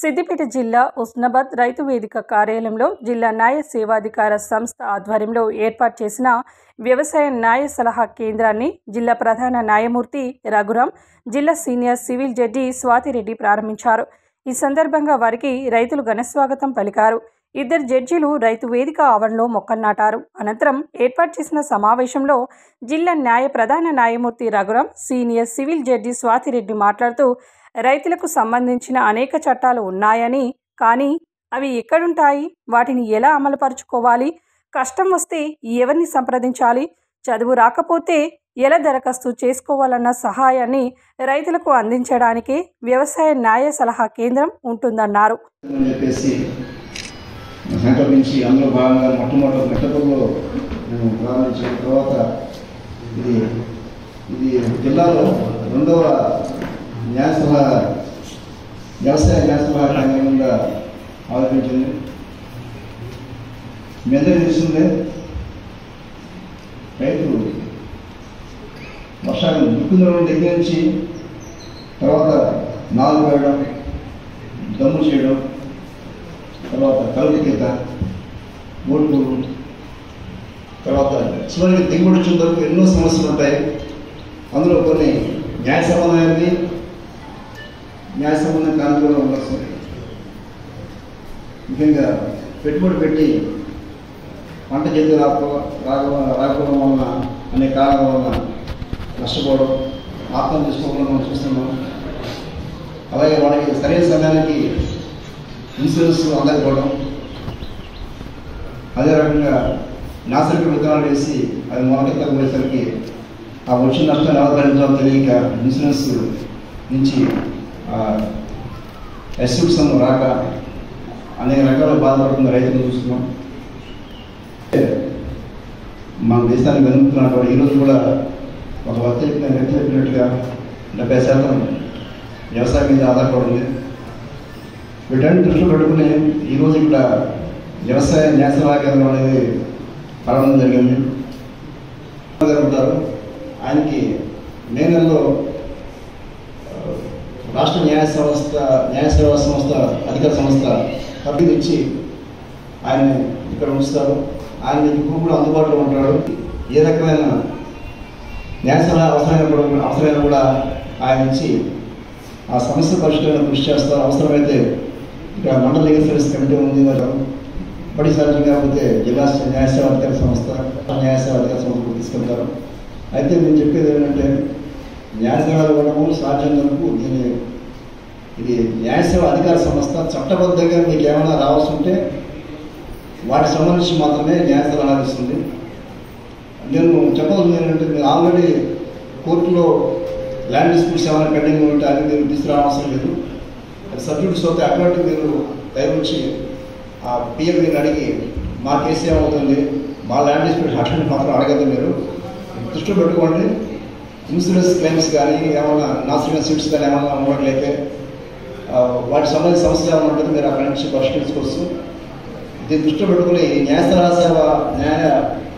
సిద్దిపేట జిల్లా ఉస్నాబాద్ రైతు వేదిక కార్యాలయంలో జిల్లా న్యాయ సేవాధికార సంస్థ ఆధ్వర్యంలో ఏర్పాటు చేసిన వ్యవసాయ న్యాయ సలహా కేంద్రాన్ని జిల్లా ప్రధాన న్యాయమూర్తి రఘురాం జిల్లా సీనియర్ సివిల్ జడ్జి స్వాతిరెడ్డి ప్రారంభించారు ఈ సందర్భంగా వారికి రైతులు ఘనస్వాగతం పలికారు ఇద్దరు జడ్జీలు రైతు వేదిక ఆవరణలో మొక్కలు నాటారు అనంతరం ఏర్పాటు చేసిన సమావేశంలో జిల్లా న్యాయ ప్రధాన న్యాయమూర్తి Raghuram senior civil judge Swathi Reddy మాట్లాడుతూ రైతులకు సంబంధించిన అనేక చట్టాలు ఉన్నాయని కానీ అవి ఎక్కడుంటాయి వాటిని ఎలా అమలుపరుచుకోవాలి కష్టం వస్తే ఎవరిని సంప్రదించాలి చదువు రాకపోతే ఎలా దరఖాస్తు చేసుకోవాలన్న సహాయాన్ని రైతులకు అందించడానికి వ్యవసాయ న్యాయ సలహా కేంద్రం ఉంటుందన్నారు అని చెప్పేసి సంకల్పించి అందులో భాగంగా మొట్టమొదటి మెట్టపూర్లో మేము ప్రారంభించిన తర్వాత ఇది ఇది జిల్లాలో రెండవ న్యాయ సలహా వ్యవసాయ న్యాయ సలహా కేంద్రంగా ఆలోచించింది మీ అందరికీ తెలిసిందే రైతులు వర్షాలు దుక్కున్న దగ్గర నుంచి తర్వాత నాలుగు వేయడం దమ్ము చేయడం తర్వాత కలుపు గీత ఓటుకూరు తర్వాత చివరికి దిగుబడి వచ్చిన వరకు ఎన్నో సమస్యలు ఉంటాయి అందులో కొన్ని న్యాయ సంబంధమైనవి న్యాయ సంబంధం కాని కూడా ఉండొచ్చు ముఖ్యంగా పెట్టుబడి పెట్టి పంట చేతి రాక రాక- రాకపోవడం వలన అనే కారణాల వలన నష్టపోవడం ఆత్మహత్య చేసుకోవడం మనం చూస్తున్నాం అలాగే వాళ్ళకి సరైన సమయానికి ఇన్సూరెన్స్ అందకపోవడం అదే రకంగా నాసిరక విత్తనాలు వేసి అది మొలకెత్తకు పోయేసరికి ఆ వచ్చిన నష్టాన్ని ఎలా భరించాలో తెలియక ఇన్సూరెన్స్ నుంచి ఎస్యూప్షన్ రాక అనేక రకాల బాధపడుతున్న రైతులు చూస్తున్నాం మన దేశానికి వెనుకుతున్నటువంటి ఈరోజు కూడా ఒక వ్యక్తి చెప్పిన వ్యక్తి చెప్పినట్టుగా డెబ్బై శాతం వ్యవసాయం మీద ఆధారపడింది వీటన్ని దృష్టిలో పెట్టుకుని ఈరోజు ఇక్కడ వ్యవసాయ న్యాయ సలహా కేంద్రం అనేది ప్రారంభం జరిగింది గారు ఉంటారు ఆయనకి మే నెలలో ఆ, రాష్ట్ర న్యాయ సంస్థ న్యాయ సేవా సంస్థ అధికార సంస్థ కబిల్ ఇచ్చి ఆయన ఇక్కడ ఉంచుతారు ఆయన ఇప్పుడు కూడా అందుబాటులో ఉంటాడు ఏ రకమైన న్యాయ సలహా అవసరమైనప్పుడు అవసరమైన కూడా ఆయన ఇచ్చి ఆ సమస్య పరిష్కారం కృషి చేస్తారు అవసరమైతే ఇక్కడ మండల లీగల్ సర్వీస్ కమిటీ ఉంది మరి బడి సాధ్యం కాకపోతే జిల్లా న్యాయ సేవా అధికార సంస్థ న్యాయ సేవా అధికార సంస్థకు తీసుకెళ్తారు అయితే నేను చెప్పేది ఏంటంటే న్యాయ సేవలు ఇవ్వడము సాధ్యం వరకు దీని ఇది న్యాయ సేవ అధికార సంస్థ చట్టబద్ధంగా మీకు ఏమైనా రావాల్సి ఉంటే వాటికి సంబంధించి మాత్రమే న్యాయ సలహా ఇస్తుంది నేను చెప్పాల్సింది ఏంటంటే మీరు ఆల్రెడీ కోర్టులో ల్యాండ్ డిస్ప్యూట్స్ ఏమైనా పెండింగ్ ఉంటే అది మీరు తీసుకురావడం లేదు అది సబ్జెక్ట్స్ అయితే అటువంటి మీరు దయవచ్చి ఆ పిఎంని అడిగి మా కేసు ఏమవుతుంది మా ల్యాండ్ డిస్ప్యూట్ అటువంటి మాత్రం అడగద్దు మీరు దృష్టిలో పెట్టుకోండి ఇన్సూరెన్స్ క్లెయిమ్స్ కానీ ఏమైనా నాసిరల్ సీట్స్ కానీ ఏమైనా ఉన్నట్లయితే ఆ, వాటికి సంబంధించిన సమస్య ఏమైనా ఉంటుంది మీరు అక్కడి నుంచి పరిష్కరించుకోవచ్చు దీన్ని దృష్టిలో పెట్టుకుని న్యాయ సలహా సేవ న్యాయ